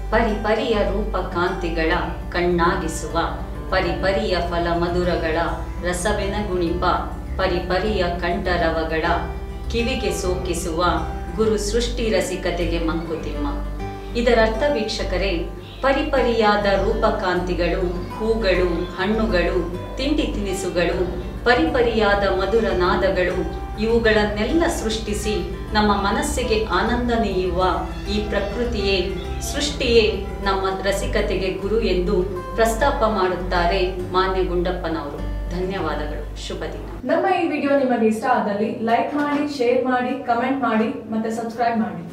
ಪರಿಪರಿಯ ರೂಪ ಕಾಂತಿಗಳ ಕಣ್ಣಾಗಿಸುವ ಪರಿಪರಿಯ ಫಲ ಮಧುರಗಳ ರಸವೆನಗುಣಿಪ ಪರಿಪರಿಯ ಕಂಠರವಗಳ ಕಿವಿಗೆ ಸೋಕಿಸುವ ಗುರು ಸೃಷ್ಟಿ ರಸಿಕತೆಗೆ ಮಂಕುತಿಮ್ಮ ಇದರರ್ಥ ವೀಕ್ಷಕರೇ ಪರಿಪರಿಯಾದ ರೂಪಕಾಂತಿಗಳು ಹೂಗಳು ಹಣ್ಣುಗಳು ತಿಂಡಿ ತಿನಿಸುಗಳು ಪರಿಪರಿಯಾದ ಮಧುರ ನಾದಗಳು ಇವುಗಳನ್ನೆಲ್ಲ ಸೃಷ್ಟಿಸಿ ನಮ್ಮ ಮನಸ್ಸಿಗೆ ಆನಂದ ನೀಯುವ ಈ ಪ್ರಕೃತಿಯೇ ಸೃಷ್ಟಿಯೇ ನಮ್ಮ ರಸಿಕತೆಗೆ ಗುರು ಎಂದು ಪ್ರಸ್ತಾಪ ಮಾಡುತ್ತಾರೆ ಮಾನ್ಯ ಗುಂಡಪ್ಪನವರು ಧನ್ಯವಾದಗಳು ಶುಭ ದಿನ ನಮ್ಮ ಈ ವಿಡಿಯೋ ನಿಮಗೆ ಇಷ್ಟ ಆದಲ್ಲಿ ಲೈಕ್ ಮಾಡಿ ಶೇರ್ ಮಾಡಿ ಕಮೆಂಟ್ ಮಾಡಿ ಮತ್ತೆ ಸಬ್ಸ್ಕ್ರೈಬ್ ಮಾಡಿ